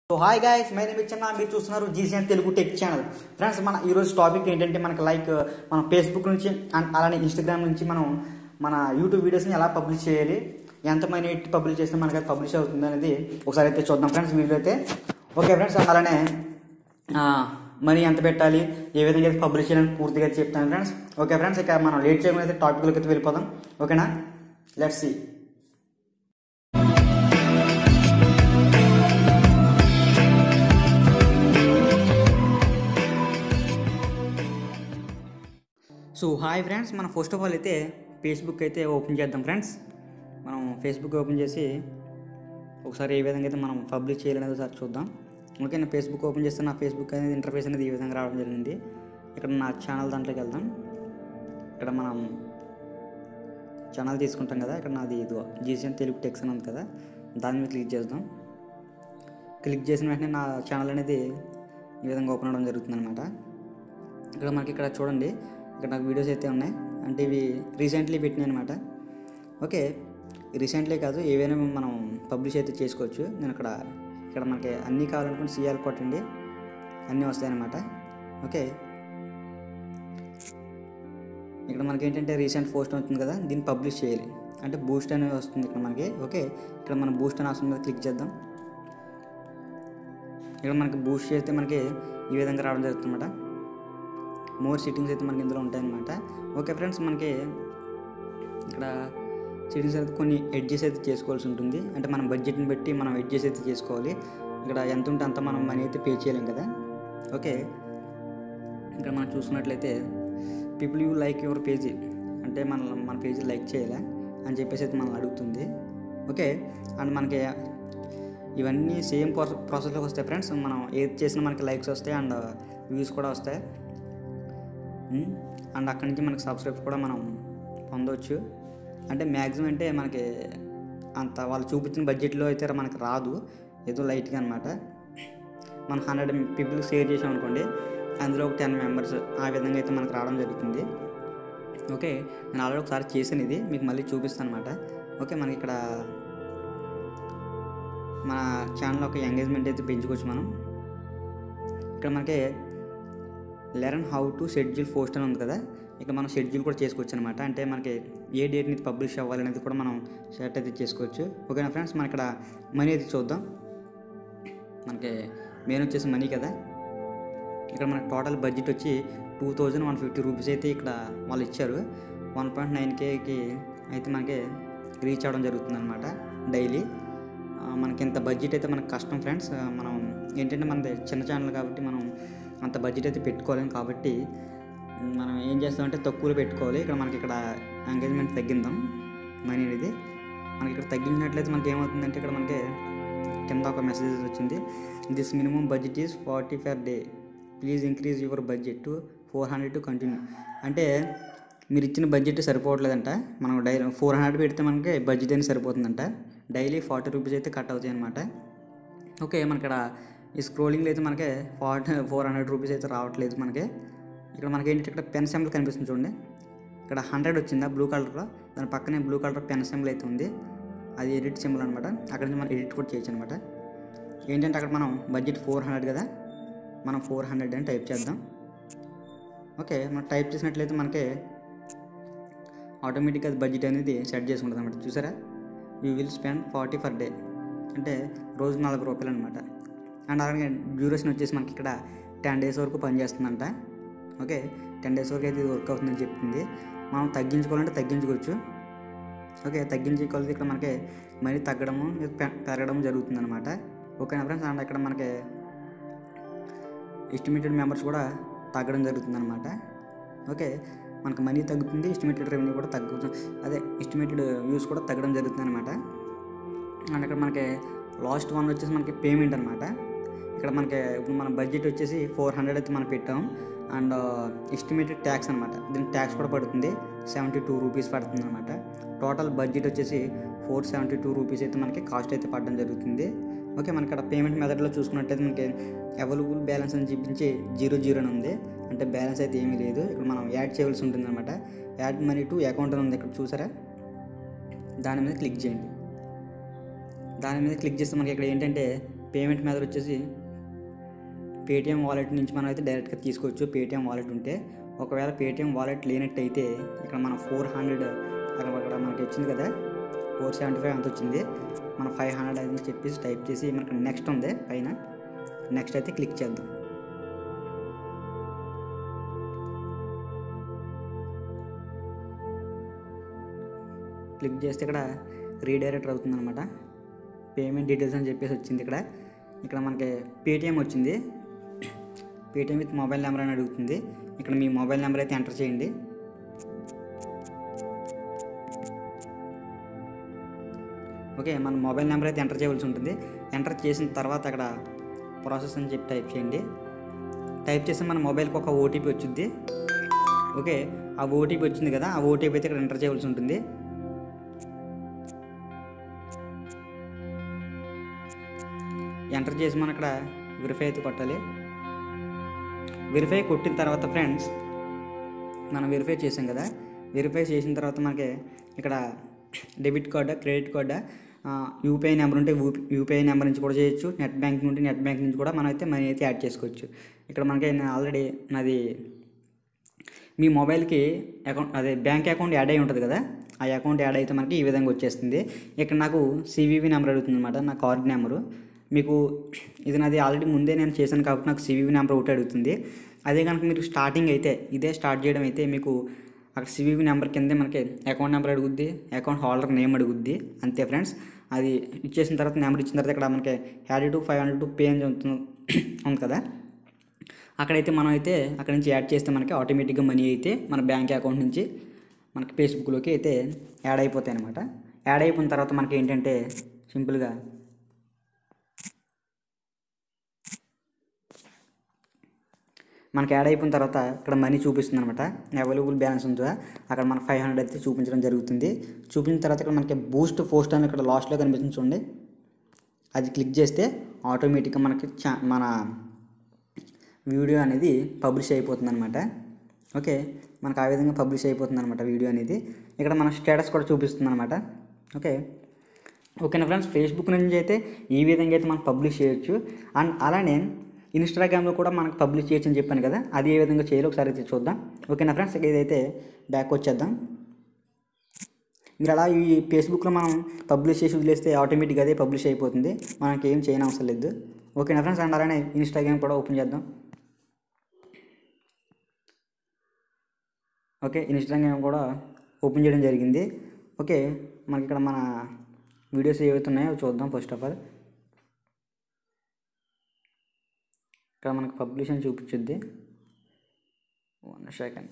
so hi guys my name Chinna మీరు చూస్తున్నారు GCN Telugu tech channel friends మన ఈరోజు టాపిక్ ఏంటంటే మనకి లైక్ మన ఫేస్బుక్ నుంచి అండ్ అలానే ఇన్స్టాగ్రామ్ నుంచి మనం మన యూట్యూబ్ వీడియోస్ని ఎలా పబ్లిష్ చేయాలి ఎంత మనీ పబ్లిష్ చేస్తే మనకి అది పబ్లిష్ అవుతుంది అనేది ఒకసారి అయితే చూద్దాం ఫ్రెండ్స్ వీడియో అయితే ఓకే ఫ్రెండ్స్ అలానే మనీ ఎంత పెట్టాలి ఏ విధంగా అయితే పబ్లిష్ చేయాలని పూర్తిగా చెప్తాను ఫ్రెండ్స్ ఓకే ఫ్రెండ్స్ ఇక మనం లేట్ చేయకుండా అయితే టాపిక్లోకి అయితే వెళ్ళిపోదాం ఓకేనా let's see so hi friends మనం ఫస్ట్ ఆఫ్ ఆల్ అయితే ఫేస్బుక్ అయితే ఓపెన్ చేద్దాం ఫ్రెండ్స్ మనం ఫేస్బుక్ ఓపెన్ చేసి ఒకసారి ఏ విధంగా అయితే మనం పబ్లిష్ చేయాలనేది ఒకసారి చూద్దాం ఓకే నా ఫేస్బుక్ ఓపెన్ చేస్తే నా ఫేస్బుక్ అనేది ఇంటర్ఫేస్ అనేది ఈ విధంగా రావడం జరిగింది ఇక్కడ నా ఛానల్ దాంట్లోకి వెళ్దాం ఇక్కడ మనం ఛానల్ తీసుకుంటాం కదా ఇక్కడ నాది ఇది జీసీఎన్ తెలుగు టెక్స్ అని ఉంది కదా దాని మీద క్లిక్ చేద్దాం క్లిక్ చేసిన వెంటనే నా ఛానల్ అనేది ఈ విధంగా ఓపెన్ అవ్వడం జరుగుతుంది అనమాట ఇక్కడ మనకి ఇక్కడ చూడండి ఇక్కడ నాకు వీడియోస్ అయితే ఉన్నాయి అంటే ఇవి రీసెంట్లీ పెట్టినాయి అనమాట ఓకే రీసెంట్లీ కాదు ఏవైనా మనం పబ్లిష్ అయితే చేసుకోవచ్చు నేను ఇక్కడ ఇక్కడ మనకి అన్నీ కావాలనుకుంటే సీఆర్ కొట్టండి అన్నీ వస్తాయన్నమాట ఓకే ఇక్కడ మనకి ఏంటంటే రీసెంట్ పోస్ట్ అవుతుంది కదా దీన్ని పబ్లిష్ చేయాలి అంటే బూస్ట్ అనేది వస్తుంది ఇక్కడ మనకి ఓకే ఇక్కడ మనం బూస్ట్ అని ఆప్షన్ మీద క్లిక్ చేద్దాం ఇక్కడ మనకి బూస్ట్ చేస్తే మనకి ఈ విధంగా రావడం జరుగుతుంది అనమాట మోర్ సిట్టింగ్స్ అయితే మనకి ఇందులో ఉంటాయన్నమాట ఓకే ఫ్రెండ్స్ మనకి ఇక్కడ సిట్టింగ్స్ అయితే కొన్ని ఎడ్జెస్ అయితే చేసుకోవాల్సి ఉంటుంది అంటే మన బడ్జెట్ని బట్టి మనం ఎడ్జెస్ అయితే చేసుకోవాలి ఇక్కడ ఎంత ఉంటే అంత మనం మనీ అయితే పే చేయలేం కదా ఓకే ఇక్కడ మనం చూసుకున్నట్లయితే people you like your page అంటే మన మన పేజీ లైక్ చేయాలా అని చెప్పేసి అయితే మనల్ని అడుగుతుంది ఓకే అండ్ మనకి ఇవన్నీ సేమ్ ప్రాసెస్ ప్రాసెస్లోకి వస్తాయి ఫ్రెండ్స్ మనం ఏది చేసినా మనకి లైక్స్ వస్తాయి అండ్ వ్యూస్ కూడా వస్తాయి అండ్ అక్కడి నుంచి మనకి సబ్స్క్రైబ్స్ కూడా మనం పొందవచ్చు అంటే మ్యాక్సిమం అంటే మనకి అంత వాళ్ళు చూపించిన బడ్జెట్లో అయితే మనకి రాదు ఏదో లైట్గా అనమాట మనం హండ్రెడ్ పీపుల్ షేర్ చేసాం అనుకోండి అందులో ఒక టెన్ మెంబర్స్ ఆ విధంగా అయితే మనకు రావడం జరుగుతుంది ఓకే నేను ఆల్రెడీ ఒకసారి చేశాను ఇది మీకు మళ్ళీ చూపిస్తాను అనమాట ఓకే మనకి ఇక్కడ మన ఛానల్ ఒక ఎంగేజ్మెంట్ అయితే పెంచుకోవచ్చు మనం ఇక్కడ మనకి learn how to schedule post అని ఉంది కదా ఇక్కడ మనం షెడ్యూల్ కూడా చేసుకోవచ్చు అనమాట అంటే మనకి ఏ డేట్ మీద పబ్లిష్ అవ్వాలి అనేది కూడా మనం సెట్ అయితే చేసుకోవచ్చు ఓకేనా ఫ్రెండ్స్ మన ఇక్కడ మనీ అయితే చూద్దాం మనకి మెయిన్ వచ్చేసి మనీ కదా ఇక్కడ మనకి టోటల్ బడ్జెట్ వచ్చి two thousand one fifty rupees అయితే ఇక్కడ వాళ్ళు ఇచ్చారు వన్ పాయింట్ నైన్ కేకి అయితే మనకి రీచ్ అవ్వడం జరుగుతుంది అనమాట డైలీ మనకి ఇంత బడ్జెట్ అయితే మనకు కష్టం ఫ్రెండ్స్ మనం ఏంటంటే మనది చిన్న ఛానల్ కాబట్టి మనం అంత బడ్జెట్ అయితే పెట్టుకోలేము కాబట్టి మనం ఏం చేస్తామంటే తక్కువలో పెట్టుకోవాలి ఇక్కడ మనకి ఇక్కడ ఎంగేజ్మెంట్ తగ్గిందాం మనీ అనేది మనకి ఇక్కడ తగ్గించినట్లయితే మనకి ఏమవుతుందంటే ఇక్కడ మనకి కింద ఒక మెసేజ్ వచ్చింది this minimum budget is forty for day please increase your budget to four hundred to continue అంటే మీరు ఇచ్చిన బడ్జెట్ సరిపోవట్లేదంట మనం డైలీ ఫోర్ హండ్రెడ్ పెడితే మనకి బడ్జెట్ అనేది సరిపోతుందంట డైలీ ఫార్టీ రూపీస్ అయితే కట్ అవుతాయి అనమాట ఓకే మన ఇక్కడ ఈ స్క్రోలింగ్లో అయితే మనకి ఫార్టీ ఫోర్ హండ్రెడ్ రూపీస్ అయితే రావట్లేదు మనకి ఇక్కడ మనకి ఏంటంటే ఇక్కడ పెన్ సింబల్ కనిపిస్తుంది చూడండి ఇక్కడ హండ్రెడ్ వచ్చిందా బ్లూ కలర్లో దాని పక్కనే బ్లూ కలర్ పెన్ సింబల్ అయితే ఉంది అది ఎడిట్ సింబల్ అనమాట అక్కడ నుంచి మనం ఎడిట్ కూడా చేయొచ్చు అనమాట ఏంటంటే అక్కడ మనం బడ్జెట్ ఫోర్ హండ్రెడ్ కదా మనం ఫోర్ హండ్రెడ్ అని టైప్ చేద్దాం ఓకే మనం టైప్ చేసినట్లయితే మనకి ఆటోమేటిక్గా బడ్జెట్ అనేది సెట్ చేసుకుంటుంది అనమాట చూసారా you will spend forty per day అంటే రోజు నలభై రూపాయలు అనమాట అండ్ అలాగే డ్యూరేషన్ వచ్చేసి మనకి ఇక్కడ టెన్ డేస్ వరకు పనిచేస్తుందంట ఓకే టెన్ డేస్ వరకు అయితే ఇది వర్క్ అవుతుందని చెప్తుంది మనం తగ్గించుకోవాలంటే తగ్గించుకోవచ్చు ఓకే తగ్గించుకోవాలి ఇక్కడ మనకి మనీ తగ్గడము పెరగడం జరుగుతుంది అనమాట ఓకేనా ఫ్రెండ్స్ అండ్ ఇక్కడ మనకి ఎస్టిమేటెడ్ మెంబర్స్ కూడా తగ్గడం జరుగుతుంది అనమాట ఓకే మనకు మనీ తగ్గుతుంది ఎస్టిమేటెడ్ రెవెన్యూ కూడా తగ్గుతుంది అదే ఎస్టిమేటెడ్ వ్యూస్ కూడా తగ్గడం జరుగుతుంది అనమాట అండ్ ఇక్కడ మనకి లాస్ట్ వన్ వచ్చేసి మనకి పేమెంట్ అనమాట ఇక్కడ మనకి ఇప్పుడు మన బడ్జెట్ వచ్చేసి ఫోర్ హండ్రెడ్ అయితే మనం పెట్టాం అండ్ ఎస్టిమేటెడ్ ట్యాక్స్ అనమాట దీనికి ట్యాక్స్ కూడా పడుతుంది సెవెంటీ టూ రూపీస్ పడుతుంది అనమాట టోటల్ బడ్జెట్ వచ్చేసి ఫోర్ సెవెంటీ టూ రూపీస్ అయితే మనకి కాస్ట్ అయితే పడడం జరుగుతుంది ఓకే మనకి ఇక్కడ పేమెంట్ మెథడ్లో చూసుకున్నట్టయితే మనకి అవైలబుల్ బ్యాలెన్స్ అని చూపించి జీరో జీరో అని ఉంది అంటే బ్యాలెన్స్ అయితే ఏమీ లేదు ఇక్కడ మనం యాడ్ చేయవలసి ఉంటుంది అనమాట యాడ్ మనీ టు అకౌంట్ అని ఉంది ఇక్కడ చూసారా దాని మీద క్లిక్ చేయండి దాని మీద క్లిక్ చేస్తే మనకి ఇక్కడ ఏంటంటే పేమెంట్ మెథడ్ వచ్చేసి పేటిఎం వాలెట్ నుంచి మనం అయితే డైరెక్ట్గా తీసుకోవచ్చు పేటిఎం వాలెట్ ఉంటే ఒకవేళ పేటిఎం వాలెట్ లేనట్టయితే ఇక్కడ మనం ఫోర్ హండ్రెడ్ అక్కడ అక్కడ మనకి వచ్చింది కదా ఫోర్ సెవెంటీ ఫైవ్ అంత వచ్చింది మనం ఫైవ్ హండ్రెడ్ అని చెప్పేసి టైప్ చేసి మనకి నెక్స్ట్ ఉంది పైన నెక్స్ట్ అయితే క్లిక్ చేద్దాం క్లిక్ చేస్తే ఇక్కడ రీడైరెక్ట్ అవుతుంది అనమాట పేమెంట్ డీటెయిల్స్ అని చెప్పేసి వచ్చింది ఇక్కడ ఇక్కడ మనకి పేటిఎం వచ్చింది పేటిఎం విత్ మొబైల్ నెంబర్ అని అడుగుతుంది ఇక్కడ మీ మొబైల్ నెంబర్ అయితే ఎంటర్ చేయండి ఓకే మన మొబైల్ నెంబర్ అయితే ఎంటర్ చేయవలసి ఉంటుంది ఎంటర్ చేసిన తర్వాత అక్కడ ప్రాసెస్ అని చెప్పి టైప్ చేయండి టైప్ చేస్తే మన మొబైల్కి ఒక ఓటీపీ వచ్చింది ఓకే ఆ ఓటీపీ వచ్చింది కదా ఆ ఓటీపీ అయితే ఇక్కడ ఎంటర్ చేయవలసి ఉంటుంది ఎంటర్ చేసి మనం ఇక్కడ వెరిఫై అయితే కొట్టాలి వెరిఫై కొట్టిన తర్వాత ఫ్రెండ్స్ మనం వెరిఫై చేసాం కదా వెరిఫై చేసిన తర్వాత మనకి ఇక్కడ డెబిట్ కార్డా క్రెడిట్ కార్డా యూపీఐ నెంబర్ ఉంటే యూపీఐ నెంబర్ నుంచి కూడా చేయొచ్చు నెట్ బ్యాంక్ నుండి నెట్ బ్యాంక్ నుంచి కూడా మనం అయితే మనీ అయితే యాడ్ చేసుకోవచ్చు ఇక్కడ మనకి ఆల్రెడీ నాది మీ మొబైల్కి అకౌంట్ అదే బ్యాంక్ అకౌంట్ యాడ్ అయి ఉంటుంది కదా ఆ అకౌంట్ యాడ్ అయితే మనకి ఈ విధంగా వచ్చేస్తుంది ఇక్కడ నాకు సివివి నెంబర్ అడుగుతుంది అనమాట నా కార్డ్ నెంబరు మీకు ఇది నాది ఆల్రెడీ ముందే నేను చేశాను కాబట్టి నాకు సివివి నెంబర్ ఒకటి అడుగుతుంది అదే కనుక మీరు స్టార్టింగ్ అయితే ఇదే స్టార్ట్ చేయడం అయితే మీకు అక్కడ సివివి నెంబర్ కిందే మనకి అకౌంట్ నెంబర్ అడుగుద్ది అకౌంట్ హోల్డర్ నేమ్ అడుగుద్ది అంతే ఫ్రెండ్స్ అది ఇచ్చేసిన తర్వాత నెంబర్ ఇచ్చిన తర్వాత ఇక్కడ మనకి హ్యాడీ to five hundred to pay అని ఉంటుంది ఉంది కదా అక్కడైతే మనం అయితే అక్కడ నుంచి యాడ్ చేస్తే మనకి ఆటోమేటిక్గా మనీ అయితే మన బ్యాంక్ అకౌంట్ నుంచి మనకి ఫేస్బుక్లోకి అయితే యాడ్ అయిపోతాయి అనమాట యాడ్ అయిపోయిన తర్వాత మనకి ఏంటంటే సింపుల్గా మనకి యాడ్ అయిపోయిన తర్వాత ఇక్కడ మనీ చూపిస్తుంది అనమాట అవైలబుల్ బ్యాలెన్స్ ఉందో అక్కడ మనకి ఫైవ్ హండ్రెడ్ అయితే చూపించడం జరుగుతుంది చూపించిన తర్వాత ఇక్కడ మనకి బూస్ట్ పోస్ట్ అని ఇక్కడ లాస్ట్లో కనిపిస్తుంది చూడండి అది క్లిక్ చేస్తే ఆటోమేటిక్గా మనకి చా మన వీడియో అనేది పబ్లిష్ అయిపోతుంది అనమాట ఓకే మనకు ఆ విధంగా పబ్లిష్ అయిపోతుంది అనమాట వీడియో అనేది ఇక్కడ మన స్టేటస్ కూడా చూపిస్తుంది అనమాట ఓకే ఓకేనా ఫ్రెండ్స్ ఫేస్బుక్ నుంచి అయితే ఈ విధంగా అయితే మనం పబ్లిష్ చేయొచ్చు అండ్ అలానే ఇన్స్టాగ్రామ్లో కూడా మనకు పబ్లిష్ చేయొచ్చు అని చెప్పాను కదా అది ఏ విధంగా చేయాలో ఒకసారి అయితే చూద్దాం ఓకేనా ఫ్రెండ్స్ ఇదైతే బ్యాక్ వచ్చేద్దాం మీరు అలా ఈ ఫేస్బుక్లో మనం పబ్లిష్ చేసి వదిలేస్తే ఆటోమేటిక్గా అదే పబ్లిష్ అయిపోతుంది మనకి ఏం చేయని అవసరం లేదు ఓకేనా ఫ్రెండ్స్ అండ్ అలానే ఇన్స్టాగ్రామ్ కూడా ఓపెన్ చేద్దాం ఓకే ఇన్స్టాగ్రామ్ కూడా ఓపెన్ చేయడం జరిగింది ఓకే మనకి ఇక్కడ మన వీడియోస్ ఏవైతే ఉన్నాయో అవి చూద్దాం ఫస్ట్ ఆఫ్ ఆల్ ఇక్కడ మనకు పబ్లిష్ అని చూపించుద్ది వన్ సెకండ్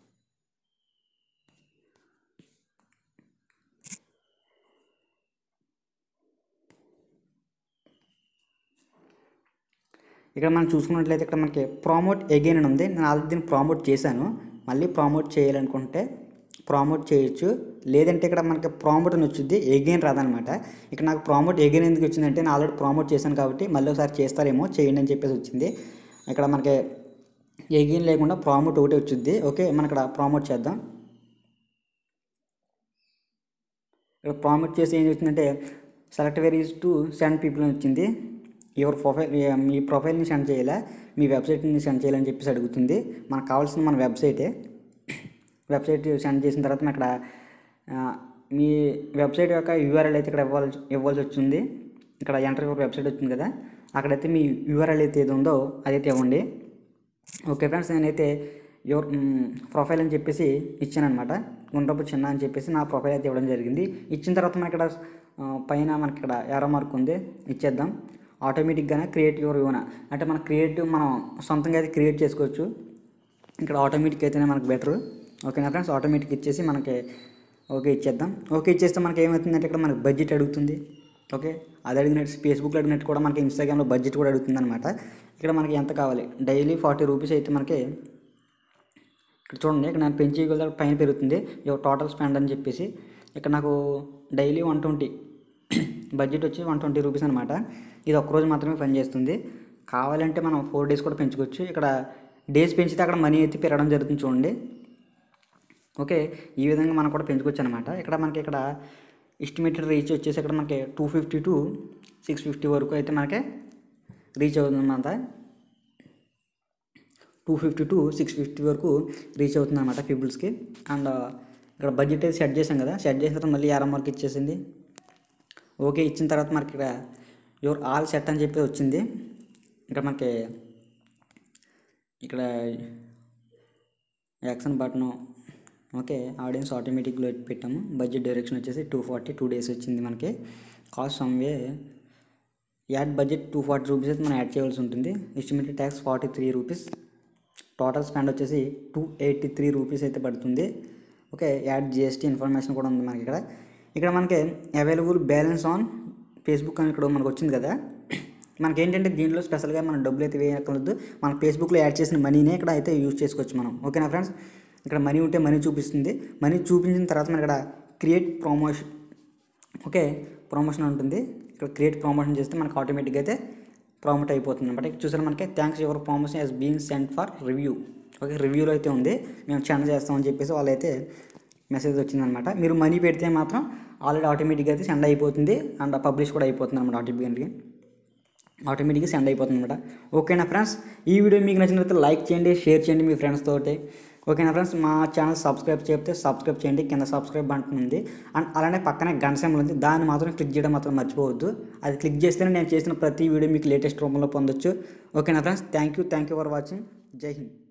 ఇక్కడ మనం చూసుకున్నట్లయితే ఇక్కడ మనకి ప్రామోట్ అగైన్ అని ఉంది నేను ఆల్రెడీ దీన్ని ప్రామోట్ చేశాను మళ్ళీ ప్రామోట్ చేయాలనుకుంటే ప్రామోట్ చేయొచ్చు లేదంటే ఇక్కడ మనకి ప్రామోట్ అని వచ్చింది ఎగైన్ రాదనమాట ఇక్కడ నాకు ప్రామోట్ ఎగైన్ ఎందుకు వచ్చిందంటే నేను ఆల్రెడీ ప్రామోట్ చేశాను కాబట్టి మళ్ళీ ఒకసారి చేస్తారేమో చేయండి అని చెప్పేసి వచ్చింది ఇక్కడ మనకి ఎగైన్ లేకుండా ప్రామోట్ ఒకటి వచ్చింది ఓకే మనం ఇక్కడ ప్రామోట్ చేద్దాం ఇక్కడ ప్రామోట్ చేసి ఏం వచ్చిందంటే select where's to send people అని వచ్చింది యువర్ ప్రొఫైల్ మీ ప్రొఫైల్ని సెండ్ చేయాలా మీ వెబ్సైట్ని సెండ్ చేయాలని చెప్పేసి అడుగుతుంది మనకు కావాల్సిన మన వెబ్సైటే వెబ్సైట్ సెండ్ చేసిన తర్వాత మనం ఇక్కడ ఆ, మీ వెబ్సైట్ యొక్క యూఆర్ఎల్ అయితే ఇక్కడ ఇవ్వాల్సి ఇవ్వాల్సి వచ్చింది ఇక్కడ ఎంటర్ యువర్ వెబ్సైట్ వచ్చింది కదా అక్కడైతే మీ యూఆర్ఎల్ అయితే ఏది ఉందో అదైతే ఇవ్వండి ఓకే ఫ్రెండ్స్ నేనైతే యువర్ ప్రొఫైల్ అని చెప్పేసి ఇచ్చాను అనమాట గుండ్రపు చిన్న అని చెప్పేసి నా ప్రొఫైల్ అయితే ఇవ్వడం జరిగింది ఇచ్చిన తర్వాత మనకి ఇక్కడ ఆ, పైన మనకి ఇక్కడ ఎర్ర మార్క్ ఉంది ఇచ్చేద్దాం ఆటోమేటిక్గానే క్రియేట్ యువర్ యూనా అంటే మన క్రియేటివ్ మనం సొంతంగా అయితే క్రియేట్ చేసుకోవచ్చు ఇక్కడ ఆటోమేటిక్ అయితేనే మనకు బెటర్ ఓకేనా ఫ్రెండ్స్ ఆటోమేటిక్ ఇచ్చేసి మనకి ఓకే ఇచ్చేద్దాం ఓకే ఇచ్చేస్తే మనకి ఏమవుతుందంటే ఇక్కడ మనకి బడ్జెట్ అడుగుతుంది ఓకే అది అడిగినట్టు ఫేస్బుక్లో అడిగినట్టు కూడా మనకి ఇన్స్టాగ్రామ్లో బడ్జెట్ కూడా అడుగుతుంది అనమాట ఇక్కడ మనకి ఎంత కావాలి డైలీ ఫార్టీ రూపీస్ అయితే మనకి ఇక్కడ చూడండి ఇక్కడ నేను పెంచేయగల పైన పెరుగుతుంది ఇక టోటల్ స్పెండ్ అని చెప్పేసి ఇక్కడ నాకు డైలీ వన్ ట్వంటీ బడ్జెట్ వచ్చి వన్ ట్వంటీ రూపీస్ అనమాట ఇది ఒక్కరోజు మాత్రమే పనిచేస్తుంది కావాలంటే మనం ఫోర్ డేస్ కూడా పెంచుకోవచ్చు ఇక్కడ డేస్ పెంచితే అక్కడ మనీ అయితే పెరగడం జరుగుతుంది చూడండి ఓకే ఈ విధంగా మనం కూడా పెంచుకోవచ్చు అనమాట ఇక్కడ మనకి ఇక్కడ ఎస్టిమేటెడ్ రీచ్ వచ్చేసి ఇక్కడ మనకి two fifty to six fifty వరకు అయితే మనకి రీచ్ అవుతుందన్నమాట two fifty to six fifty వరకు రీచ్ అవుతుంది అనమాట పీపుల్స్కి అండ్ ఇక్కడ బడ్జెట్ అయితే సెట్ చేసాం కదా సెట్ చేసిన తర్వాత మళ్ళీ ఆర్ఎం మార్క్ ఇచ్చేసింది ఓకే ఇచ్చిన తర్వాత మనకి ఇక్కడ యువర్ ఆల్ సెట్ అని చెప్పి వచ్చింది ఇక్కడ మనకి ఇక్కడ యాక్షన్ బటన్ ఓకే ఆడియన్స్ ఆటోమేటిక్లో పెట్టాము బడ్జెట్ డైరెక్షన్ వచ్చేసి టూ ఫార్టీ టూ డేస్ వచ్చింది మనకి కాస్ట్ సమ్వే ad budget two forty rupees అయితే మనం యాడ్ చేయాల్సి ఉంటుంది estimated tax forty three rupees total spend వచ్చేసి టూ ఎయిటీ త్రీ రూపీస్ అయితే పడుతుంది ఓకే యాడ్ జిఎస్టీ ఇన్ఫర్మేషన్ కూడా ఉంది మనకి ఇక్కడ ఇక్కడ మనకి అవైలబుల్ బ్యాలెన్స్ ఆన్ ఫేస్బుక్ అని ఇక్కడ మనకు వచ్చింది కదా మనకి ఏంటంటే దీంట్లో స్పెషల్గా మనం డబ్బులు అయితే వేయక్కర్లేదు మన ఫేస్బుక్లో యాడ్ చేసిన మనీనే ఇక్కడ అయితే యూజ్ చేసుకోవచ్చు మనం ఓకేనా ఫ్రెండ్స్ ఇక్కడ మనీ ఉంటే మనీ చూపిస్తుంది మనీ చూపించిన తర్వాత మన ఇక్కడ క్రియేట్ ప్రమోషన్ ఓకే ప్రమోషన్ ఉంటుంది ఇక్కడ క్రియేట్ ప్రమోషన్ చేస్తే మనకు ఆటోమేటిక్గా అయితే ప్రామోట్ అయిపోతుంది అనమాట ఇక్కడ చూసారు మనకి thanks your promotion has been send for review okay రివ్యూలో అయితే ఉంది మేము ఛానల్ చేస్తామని చెప్పేసి వాళ్ళైతే మెసేజ్ వచ్చిందనమాట మీరు మనీ పెడితే మాత్రం ఆల్రెడీ ఆటోమేటిక్గా అయితే సెండ్ అయిపోతుంది అండ్ పబ్లిష్ కూడా అయిపోతుంది అనమాట ఆటోమేటిక్గా ఆటోమేటిక్గా సెండ్ అయిపోతుంది అనమాట ఓకేనా ఫ్రెండ్స్ ఈ వీడియో మీకు నచ్చినట్లయితే లైక్ చేయండి షేర్ చేయండి మీ ఫ్రెండ్స్ తోటి ఓకేనా ఫ్రెండ్స్ మా ఛానల్ సబ్స్క్రైబ్ చేస్తే సబ్స్క్రైబ్ చేయండి కింద సబ్స్క్రైబ్ బటన్ ఉంది అండ్ అలానే పక్కనే గంట సింబల్ ఉంది దాన్ని మాత్రం క్లిక్ చేయడం మాత్రం మర్చిపోవద్దు అది క్లిక్ చేస్తేనే నేను చేసిన ప్రతి వీడియో మీకు లేటెస్ట్ రూపంలో పొందొచ్చు ఓకేనా friends thank you thank you for watching జై హింద్